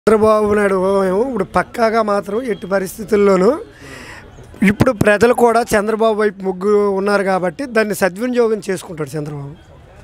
చంద్రబాబు నాయుడు ఏమో ఇప్పుడు పక్కాగా మాత్రం ఎట్టి పరిస్థితుల్లోనూ ఇప్పుడు ప్రజలు కూడా చంద్రబాబు వైపు ముగ్గు ఉన్నారు కాబట్టి దాన్ని సద్వినియోగం చేసుకుంటాడు చంద్రబాబు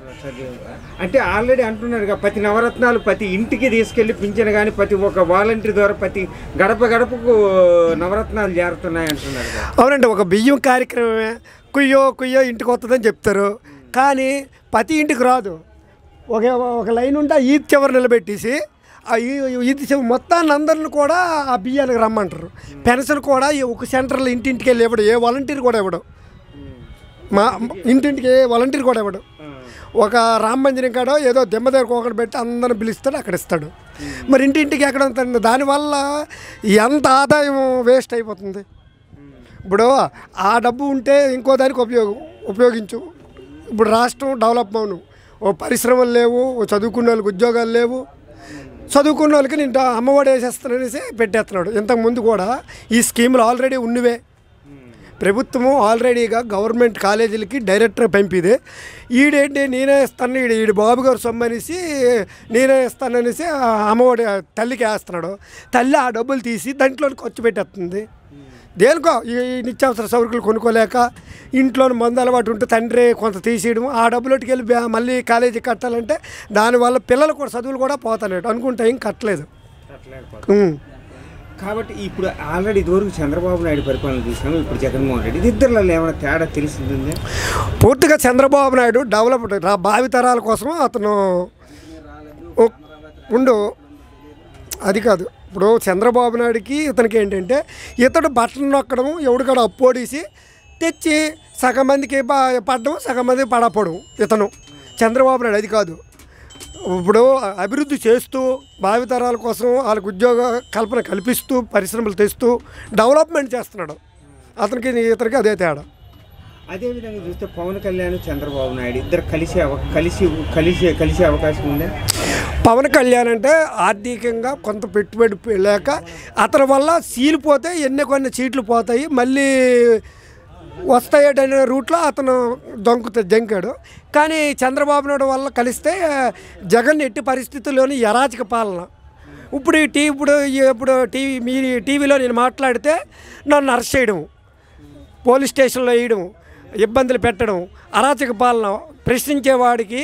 అంటే ఆల్రెడీ అంటున్నారు కదా ప్రతి నవరత్నాలు ప్రతి ఇంటికి తీసుకెళ్లి పింఛను కానీ ప్రతి ఒక్క వాలంటీర్ ద్వారా ప్రతి గడప గడపకు నవరత్నాలు చేరుతున్నాయి అంటున్నారు కదా అవునండి ఒక బియ్యం కార్యక్రమమే కుయ్యో కుయ్యో ఇంటికి వస్తుందని చెప్తారు కానీ ప్రతి ఇంటికి రాదు ఒక ఒక లైన్ ఉంటే ఆ ఈద్ చివరి నిలబెట్టేసి ఆ ఈ- ఈద్ చివరి మొత్తాన్ని అందరిని కూడా ఆ బియ్యానికి రమ్మంటారు పెన్షన్ కూడా ఈ ఒక సెంటర్లో ఇంటింటికి వెళ్ళి ఇవ్వడు ఏ వాలంటీర్ కూడా ఇవ్వడు మా ఇంటింటికి ఏ వాలంటీర్ కూడా ఇవ్వడు ఒక రామ మందిరం కాడ ఏదో దెమ్మ దగ్గర ఒకటి పెట్టి అందరిని పిలుస్తాడు అక్కడ ఇస్తాడు మరి ఇంటింటికి ఎక్కడ ఉంటుంది దానివల్ల ఎంత ఆదాయం వేస్ట్ అయిపోతుంది ఇప్పుడు ఆ డబ్బు ఉంటే ఇంకో దానికి ఉపయోగం ఉపయోగించు ఇప్పుడు రాష్ట్రం డెవలప్ అవును ఓ పరిశ్రమలు లేవు ఓ చదువుకున్న వాళ్ళకి ఉద్యోగాలు లేవు చదువుకున్న వాళ్ళకి నేను అమ్మఒడి వేసేస్తాననేసి పెట్టేస్తున్నాడు ఇంతకుముందు కూడా ఈ స్కీములు ఆల్రెడీ ఉన్నవే ప్రభుత్వము ఆల్రెడీగా గవర్నమెంట్ కాలేజీలకి డైరెక్టర్ పంపిదే ఈడేంటి నేనే ఇస్తాను ఈడు ఈడు బాబు గారు సొమ్మనేసి నేనే ఇస్తాననేసి ఆ అమ్మఒడి తల్లికి వేస్తున్నాడు తల్లి ఆ డబ్బులు తీసి దాంట్లో ఖర్చు పెట్టేస్తుంది దేనికో ఈ ఈ నిత్యావసర సరుకులు కొనుక్కోలేక ఇంట్లో మందు అలవాటు ఉంటే తండ్రి కొంత తీసేయడం ఆ డబ్బులకి వెళ్ళి బ్యా- మళ్ళీ కాలేజీ కట్టాలంటే దానివల్ల పిల్లలు కూడా చదువులు కూడా పోతాడు అనుకుంటే ఏం కట్టలేదు ఉం. కాబట్టి ఇప్పుడు ఆల్రెడీ ఇదివరకు చంద్రబాబు నాయుడు పరిపాలన చూసాము ఇప్పుడు జగన్మోహన్ రెడ్డి ఇది ఇద్దరిలో ఏమైనా తేడా తెలిసింది పూర్తిగా చంద్రబాబు నాయుడు డెవలప్డ్ రా భావితరాల కోసం అతను ఓ- ఉండు అది కాదు ఇప్పుడు చంద్రబాబు నాయుడుకి ఇతనికి ఏంటంటే ఇతడు బట్టలు నొక్కడం ఎవడికాడ అప్పోడేసి తెచ్చి సగం మందికి ప- పడడం సగం మందికి పడపడం ఇతను చంద్రబాబు నాయుడు అది కాదు ఇప్పుడు అభివృద్ధి చేస్తూ భావితరాల కోసం వాళ్ళకి ఉద్యోగ కల్పన కల్పిస్తూ పరిశ్రమలు తెస్తూ డెవలప్మెంట్ చేస్తున్నాడు అతనికి ఇతనికి అదే తేడా అదేవిధంగా చూస్తే పవన్ కళ్యాణ్ చంద్రబాబు నాయుడు ఇద్దరు కలిసే అవ కలిసి కలిసి కలిసే అవకాశం ఉందా పవన్ కళ్యాణ్ అంటే ఆర్థికంగా కొంత పెట్టుబడి పె- లేక అతని వల్ల సీలిపోతే ఎన్ని కొన్ని సీట్లు పోతాయి మళ్ళీ వస్తాయనే రూట్లో అతను దొంకుత జంకాడు కానీ చంద్రబాబు నాయుడు వల్ల కలిస్తే జగన్ ఎట్టి పరిస్థితుల్లోని అరాచక పాలన ఇప్పుడు ఈ టీ ఇప్పుడు ఈ- ఇప్పుడు టీవీ మీ టీవీలో నేను మాట్లాడితే నన్ను అరెస్ట్ చేయడం పోలీస్ స్టేషన్లో వేయడం ఇబ్బందులు పెట్టడం అరాచక పాలన ప్రశ్నించేవాడికి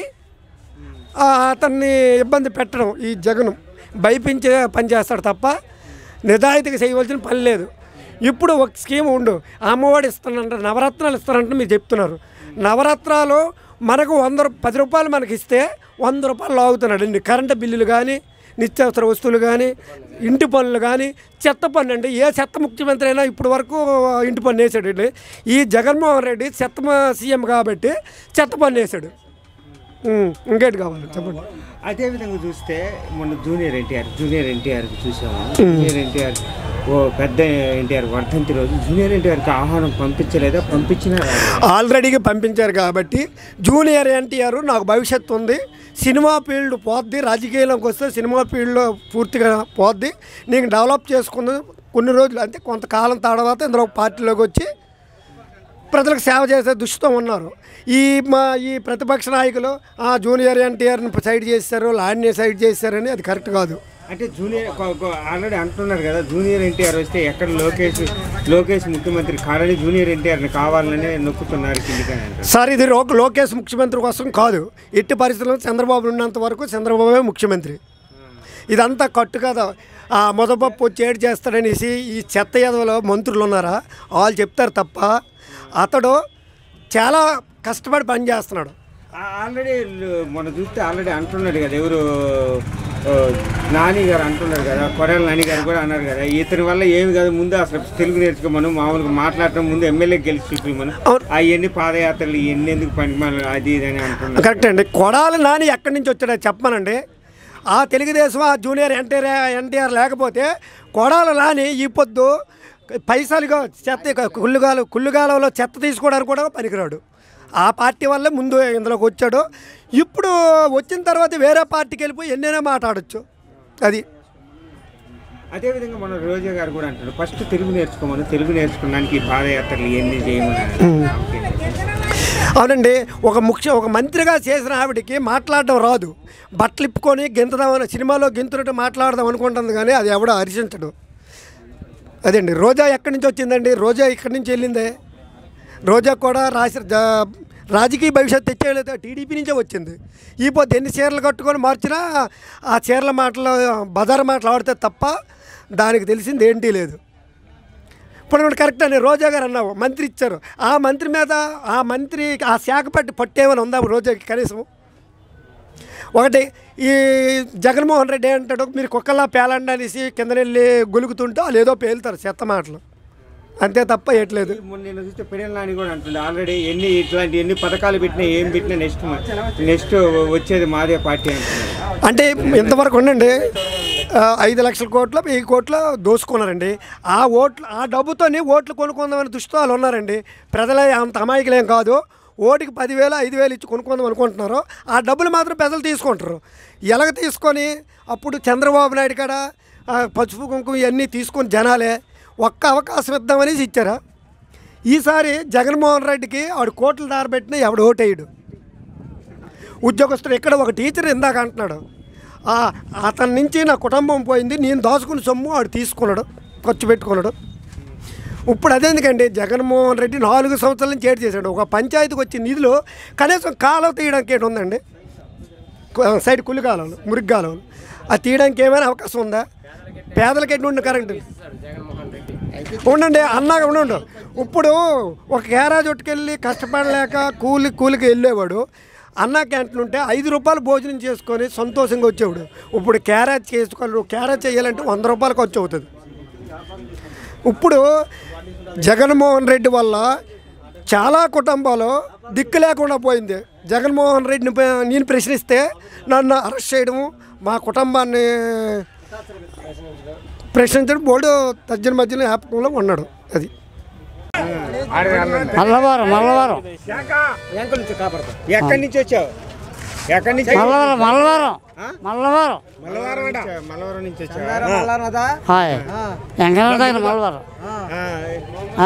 ఆ, అతన్ని ఇబ్బంది పెట్టడం ఈ జగన్ భయపించే పని చేస్తాడు తప్ప నిజాయితీగా చేయవలసిన పని లేదు ఇప్పుడు ఒక స్కీమ్ ఉండు అమ్మఒడి ఇస్తానంట నవరత్నాలు ఇస్తానంటే మీరు చెప్తున్నారు నవరత్నాలు మనకు వంద రూ- పది రూపాయలు మనకి ఇస్తే వంద రూపాయలు లాగుతున్నాడు అండి కరెంటు బిల్లులు కానీ నిత్యావసర వస్తువులు కానీ ఇంటి పనులు కానీ చెత్త పన్ను అండి ఏ చెత్త ముఖ్యమంత్రి అయినా ఇప్పటి వరకు ఇంటి పన్ను వేసాడండి ఈ జగన్మోహన్ రెడ్డి చెత్త మ- సీఎం కాబట్టి చెత్త పన్ను వేసాడు ఉం, ఇంకేంటి కావాలి చెప్పండి అదేవిధంగా చూస్తే మొన్న జూనియర్ ఎన్టీఆర్ జూనియర్ ఎన్టీఆర్కి చూసాము జూనియర్ ఎన్టీఆర్ ఓ పెద్ద ఎన్టీఆర్ వర్ధంతి రోజు జూనియర్ ఎన్టీఆర్కి ఆహ్వానం పంపించలేదా పంపించినా రాలేదా? ఆల్రెడీగా పంపించారు కాబట్టి జూనియర్ ఎన్టీఆర్ నాకు భవిష్యత్తు ఉంది సినిమా ఫీల్డ్ పోద్ది రాజకీయంలోకి వస్తే సినిమా ఫీల్డ్లో పూర్తిగా పోద్ది నేను డెవలప్ చేసుకున్న కొన్ని రోజులు అంటే కొంతకాలం తర్వాత ఇందులో పార్టీలోకి వచ్చి ప్రజలకు సేవ చేసే దృష్టితో ఉన్నారు ఈ మా ఈ ప్రతిపక్ష నాయకులు ఆ జూనియర్ ఎన్టీఆర్ని సైడ్ చేశారు లాడ్ని సైడ్ చేశారని అది కరెక్ట్ కాదు అంటే జూనియర్ ఆల్రెడీ అంటున్నారు కదా జూనియర్ ఎన్టీఆర్ వస్తే ఎక్కడ లోకేష్ లోకేష్ ముఖ్యమంత్రి కాదని జూనియర్ ఎన్టీఆర్ని కావాలనే నొక్కుతున్నారు కిందికని అంటారు సార్ ఇది రో లోకేష్ ముఖ్యమంత్రి కోసం కాదు ఎట్టి పరిస్థితుల్లో చంద్రబాబు ఉన్నంత వరకు చంద్రబాబే ముఖ్యమంత్రి ఇదంతా కట్టు కదా ఆ మొదపప్పు వచ్చి ఏడు చేస్తాడనేసి ఈ చెత్త ఎదవలో మంత్రులు ఉన్నారా వాళ్ళు చెప్తారు తప్ప అతడు చాలా కష్టపడి పని చేస్తున్నాడు ఆల్రెడీ మొన్న చూస్తే ఆల్రెడీ అంటున్నాడు కదా ఎవరు ఆ, నాని గారు అంటున్నారు కదా కొడాలి నాని గారు కూడా అన్నారు కదా ఇతని వల్ల ఏమి కాదు ముందు అసలు తెలుగు నేర్చుకోమను మామూలుగా మాట్లాడటం ముందు ఎమ్మెల్యే గెలిచి చూపించమను అవును. అవన్నీ పాదయాత్రలు ఇవన్నీ ఎందుకు పనికి అది ఇది అని అంటున్నారు కరెక్ట్ అండి కొడాలి నాని ఎక్కడి నుంచి వచ్చాడో చెప్పమనండి ఆ తెలుగుదేశం ఆ జూనియర్ ఎన్టీఆర్ ఎన్టీఆర్ లేకపోతే కొడాలి నాని ఈ పొద్దు పైసలుగా చెత్త కుళ్ళుగాలు కుళ్ళుగాలలో చెత్త తీసుకోవడానికి కూడా పనికిరాడు ఆ పార్టీ వల్లే ముందు ఇందులోకి వచ్చాడు ఇప్పుడు వచ్చిన తర్వాత వేరే పార్టీకి వెళ్ళిపోయి ఎన్నైనా మాట్లాడచ్చు అది అదేవిధంగా మన రోజా గారు కూడా అంటారు ఫస్ట్ తెలుగు నేర్చుకోమను తెలుగు నేర్చుకోవడానికి ఈ పాదయాత్రలు ఇవన్నీ చేయమని అన్నారు. అవునండి ఒక ముఖ్య ఒక మంత్రిగా చేసిన ఆవిడకి మాట్లాడడం రాదు బట్టలు ఇప్పుకొని గింతదామని సినిమాలో గింతున్నట్టు మాట్లాడదాం అనుకుంటుంది కానీ అది ఎవడో హర్షించడు అదండి రోజా ఎక్కడి నుంచి వచ్చిందండి రోజా ఇక్కడి నుంచి వెళ్ళిందే రోజా కూడా రాసి జా- రాజకీయ భవిష్యత్తు తెచ్చేయలేదు టీడీపీ నుంచే వచ్చింది ఈ పొద్దు ఎన్ని చీరలు కట్టుకొని మార్చినా ఆ చీరల మాటలు బజార్ మాటలు ఆడితే తప్ప దానికి తెలిసింది ఏంటి లేదు ఇప్పుడు ఇప్పుడు కరెక్ట్ అండి రోజా గారు అన్నావు మంత్రి ఇచ్చారు ఆ మంత్రి మీద ఆ మంత్రి ఆ శాఖ పట్టి పట్టేమని ఉందా రోజాకి కనీసం ఒకటి ఈ జగన్మోహన్ రెడ్డి అంటాడు మీరు కుక్కల్లా పేలండి అనేసి కింద వెళ్ళి గొలుగుతుంటే వాళ్ళు ఏదో పేలుతారు చెత్త మాటలు అంతే తప్ప ఏట్లేదు మొన్న నేను చూస్తే పెరియల్ నాని కూడా అంటుంది ఆల్రెడీ ఎన్ని ఇట్లాంటి ఎన్ని పథకాలు పెట్టినా ఏం పెట్టినా నెక్స్ట్ నెక్స్ట్ వచ్చేది మాదే పార్టీ అంటున్నారు అంటే ఇంతవరకు ఉండండి ఆ, ఐదు లక్షల కోట్ల వెయ్యి కోట్ల దోసుకున్నారండి ఆ ఓట్లు ఆ డబ్బుతోని ఓట్లు కొనుక్కుందామని దృష్టితో వాళ్ళు ఉన్నారండి ప్రజలే అంత అమాయకులేం కాదు ఓటికి పదివేలు ఐదు వేలు ఇచ్చి కొనుక్కుందాం అనుకుంటున్నారు ఆ డబ్బులు మాత్రం ప్రజలు తీసుకుంటారు ఎలాగ తీసుకొని అప్పుడు చంద్రబాబు నాయుడు కాడ ఆ, పసుపు కుంకుమ ఇవన్నీ తీసుకొని జనాలే ఒక్క అవకాశం ఇద్దామనేసి ఇచ్చారా ఈసారి జగన్మోహన్ రెడ్డికి ఆడు కోట్లు దారబెట్టిన ఎవడు ఓటేయడు ఉద్యోగస్తుడు ఇక్కడ ఒక టీచర్ ఇందాక అంటున్నాడు ఆ, అతని నుంచి నా కుటుంబం పోయింది నేను దాచుకున్న సొమ్ము వాడు తీసుకున్నాడు ఖర్చు పెట్టుకున్నాడు ఇప్పుడు అదెందుకండి జగన్మోహన్ రెడ్డి నాలుగు సంవత్సరాల నుంచి ఏడు చేశాడు ఒక పంచాయతీకి వచ్చే నిధులు కనీసం కాలువ తీయడానికి ఏంటి ఉందండి కు- సైడ్ కులి కాలువలు మురికి కాలువలు అది తీయడానికి ఏమైనా అవకాశం ఉందా పేదలకి ఎటు ఉండి కరెంటు ఉండండి అన్నాక ఉండు ఇప్పుడు ఒక గ్యారాజ్ ఒట్టుకెళ్ళి కష్టపడలేక కూలి కూలికి వెళ్ళేవాడు అన్నా క్యాంటీన్ ఉంటే ఐదు రూపాయలు భోజనం చేసుకొని సంతోషంగా వచ్చేవాడు ఇప్పుడు క్యారేజ్ చేసుకోవాలి క్యారేజ్ చేయాలంటే వంద రూపాయలు ఖర్చు అవుతుంది ఇప్పుడు జగన్మోహన్ రెడ్డి వల్ల చాలా కుటుంబాలు దిక్కు లేకుండా పోయింది జగన్మోహన్ రెడ్డిని ప- నేను ప్రశ్నిస్తే నన్ను అరెస్ట్ చేయడము మా కుటుంబాన్ని ప్రశ్నించడం బోర్డు తర్జన మధ్యలో జ్ఞాపకంలో ఉన్నాడు అది మల్లవారం మల్లవారం ఎక్కడి నుంచి వచ్చావు ఎక్కడి నుంచి మల్లవారం మల్లవారం మల్లవారం మల్లవరం నుంచి- మల్లవరం నుంచి వచ్చావా హాయ్ ఎంకన్నా దగ్గర మల్లవారం ఆ, ఆ?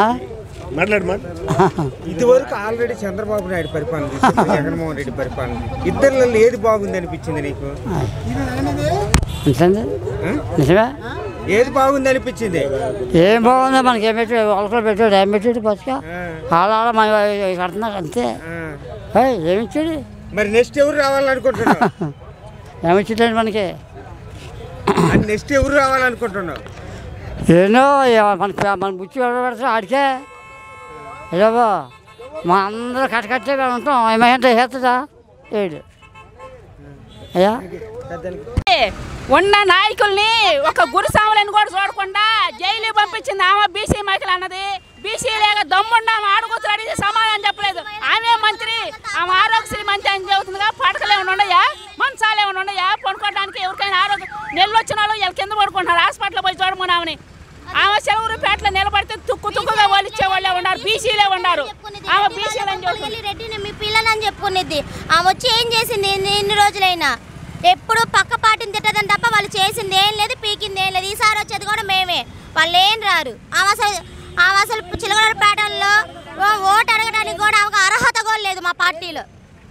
ఇదివరకు ఆల్రెడీ చంద్రబాబు నాయుడు పరిపాలన చూసావు, జగన్మోహన్ రెడ్డి పరిపాలన ఇద్దరిలో ఏది బాగుంది అనిపించింది నీకు నిజంగా ఆ? నిజమే ఏది బాగుంది అనిపించింది ఏం బాగుందో మనకి ఏం పెట్టాడు ఒకరు పెట్టాడు ఏం పెట్టాడు పసుక ఆ, ఆడ ఆడ మన కడుతున్నారు అంతే ఆ. ఏయ్, ఏమి ఇచ్చాడు మరి నెక్స్ట్ ఎవరు రావాలనుకుంటున్నావు ఏమి ఇచ్చాడు మనకి నెక్స్ట్ ఎవరు రావాలనుకుంటున్నావు ఏనో మన మన బుచ్చి ఎవరు పెడతా ఆడికే ఏవో మా అందరూ కట్టకట్టే ఉంటాం ఏమైనా చేస్తుందా ఏడు అయ్యా ఉన్న నాయకుల్ని ఒక గురుసాములని కూడా చూడకుండా జైలు పంపించింది ఆమె బీసీ మహిళ అన్నది బీసీ లేక దమ్ముండ ఆమె ఆడుకోవచ్చు అడిగి సమాధానం చెప్పలేదు ఆమె మంత్రి ఆమె ఆరోగ్యశ్రీ మంత్రి అని చెబుతుందిగా పడకలు ఏమైనా ఉన్నాయా మంచాలు ఏమైనా ఉన్నాయా పడుకోవడానికి ఎవరికైనా ఆరోగ్యం నెల్లు వచ్చిన వాళ్ళు వీళ్ళ కింద పడుకుంటున్నారు హాస్పిటల్ పోయి చూడమని ఆమెని ఆమె సెలవురుపేటలో నిలబడితే తుక్కు తుక్కుగా వాళ్ళిచ్చే వాళ్ళే ఉన్నారు బీసీలే ఉన్నారు ఆమె బీసీలు అని చెబుతుంది వెళ్ళి రెడ్డిని మీ పిల్లలని చెప్పుకునేది ఆమె వచ్చి ఏం చేసింది ఇన్ని ఇన్ని రోజులైనా ఎప్పుడు పక్క పాటిని తిట్టదని తప్ప వాళ్ళు చేసింది ఏం లేదు పీకింది ఏం లేదు ఈసారి వచ్చేది కూడా మేమే వాళ్ళు ఏం రారు ఆమె అసలు ఆమె అసలు చిలగడపేటల్లో ఓటు అడగడానికి కూడా ఆమెకు అర్హత కూడా లేదు మా పార్టీలో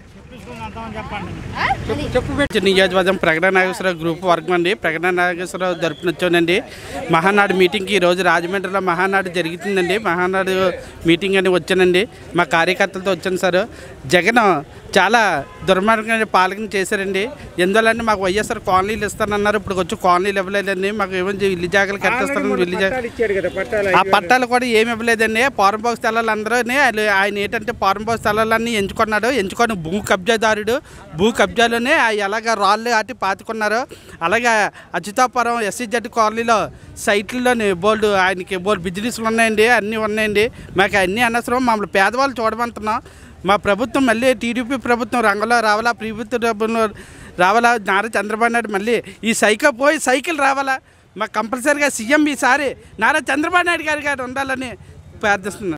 నియోజకవర్గం ప్రకటన నాగేశ్వరరావు గ్రూప్ వర్గం అండి ప్రకటన నాగేశ్వరరావు జరుపునొచ్చానండి మహానాడు మీటింగ్కి ఈరోజు రాజమండ్రిలో మహానాడు జరుగుతుందండి మహానాడు మీటింగ్ అని వచ్చానండి మా కార్యకర్తలతో వచ్చాను సార్ జగన్ చాలా దుర్మార్గమైన పాలన చేశారండి ఎందువల్లంటే మాకు వైఎస్ఆర్ కాలనీలు ఇస్తానన్నారు ఇప్పుడు వచ్చి కాలనీలు ఇవ్వలేదండి మాకు ఏమో ఇల్లు జాగాలు కట్టేస్తాను ఇల్లు జాగా పట్టాలు ఇచ్చాడు కదా పట్టాలు ఆ పట్టాలు కూడా ఏమి ఇవ్వలేదండి పారంభోగ స్థలాలు అందరూ ఆయన ఏంటంటే పారంభోగ స్థలాలన్నీ ఎంచుకున్నాడు ఎంచుకొని భూ కబ్జాదారుడు భూ కబ్జాలోనే ఆ ఎలాగ రాళ్ళు అట్టి పాతుకున్నారు అలాగే అచ్యుతాపురం ఎస్సీజెడ్ కాలనీలో సైట్లలోని బోల్డ్ ఆయనకి బోల్డ్ బిజినెస్లు ఉన్నాయండి అన్నీ ఉన్నాయండి మాకు అన్నీ అనవసరం మమ్మల్ని పేదవాళ్ళు చూడమంటున్నాం మా ప్రభుత్వం మళ్ళీ టీడీపీ ప్రభుత్వం రంగంలో రావాలా ప్రభుత్వం రావాలా నారా చంద్రబాబు నాయుడు మళ్ళీ ఈ సైకిల్ పోయి సైకిల్ రావాలా మాకు కంపల్సరీగా సీఎం ఈసారి నారా చంద్రబాబు నాయుడు గారి గారు ఉండాలని ప్రార్థిస్తున్నాను